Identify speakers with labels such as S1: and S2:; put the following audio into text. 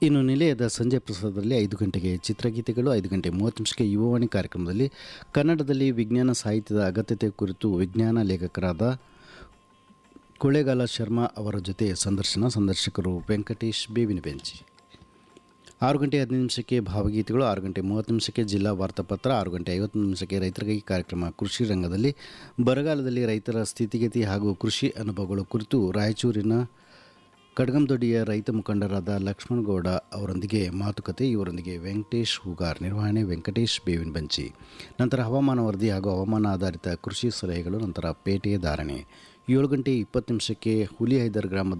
S1: ಇನ್ನು ನಿಲಯದ ಸಂಜೆ ಪ್ರಸಾದದಲ್ಲಿ ಐದು ಗಂಟೆಗೆ ಚಿತ್ರಗೀತೆಗಳು ಐದು ಗಂಟೆ ಮೂವತ್ತು ನಿಮಿಷಕ್ಕೆ ಯುವವಾಣಿ ಕಾರ್ಯಕ್ರಮದಲ್ಲಿ ಕನ್ನಡದಲ್ಲಿ ವಿಜ್ಞಾನ ಸಾಹಿತ್ಯದ ಅಗತ್ಯತೆ ಕುರಿತು ವಿಜ್ಞಾನ ಲೇಖಕರಾದ ಕೊಳ್ಳೇಗಾಲ ಶರ್ಮಾ ಅವರ ಜೊತೆ ಸಂದರ್ಶನ ಸಂದರ್ಶಕರು ವೆಂಕಟೇಶ್ ಬೇವಿನ ಬೆಂಚಿ ಆರು ಗಂಟೆ ಹದಿನೈದು ನಿಮಿಷಕ್ಕೆ ಭಾವಗೀತೆಗಳು ಆರು ಗಂಟೆ ಮೂವತ್ತು ನಿಮಿಷಕ್ಕೆ ಜಿಲ್ಲಾ ವಾರ್ತಾಪತ್ರ ಆರು ಗಂಟೆ ಐವತ್ತು ನಿಮಿಷಕ್ಕೆ ರೈತರಿಗಾಗಿ ಕಾರ್ಯಕ್ರಮ ಕೃಷಿ ರಂಗದಲ್ಲಿ ಬರಗಾಲದಲ್ಲಿ ರೈತರ ಸ್ಥಿತಿಗತಿ ಹಾಗೂ ಕೃಷಿ ಅನುಭವಗಳು ಕುರಿತು ರಾಯಚೂರಿನ ಕಡಗಂದೊಡ್ಡಿಯ ರೈತ ಮುಖಂಡರಾದ ಲಕ್ಷ್ಮಣಗೌಡ ಅವರೊಂದಿಗೆ ಮಾತುಕತೆ ಇವರೊಂದಿಗೆ ವೆಂಕಟೇಶ್ ಹೂಗಾರ್ ನಿರ್ವಹಣೆ ವೆಂಕಟೇಶ್ ಬೇವಿನ ಬಂಚಿ ನಂತರ ಹವಾಮಾನ ವರದಿ ಹಾಗೂ ಹವಾಮಾನ ಆಧಾರಿತ ಕೃಷಿ ಸಲಹೆಗಳು ನಂತರ ಪೇಟೆಯ ಧಾರಣೆ ಏಳು ಗಂಟೆ ಇಪ್ಪತ್ತು ನಿಮಿಷಕ್ಕೆ ಹುಲಿಹೈದರ್ ಗ್ರಾಮದ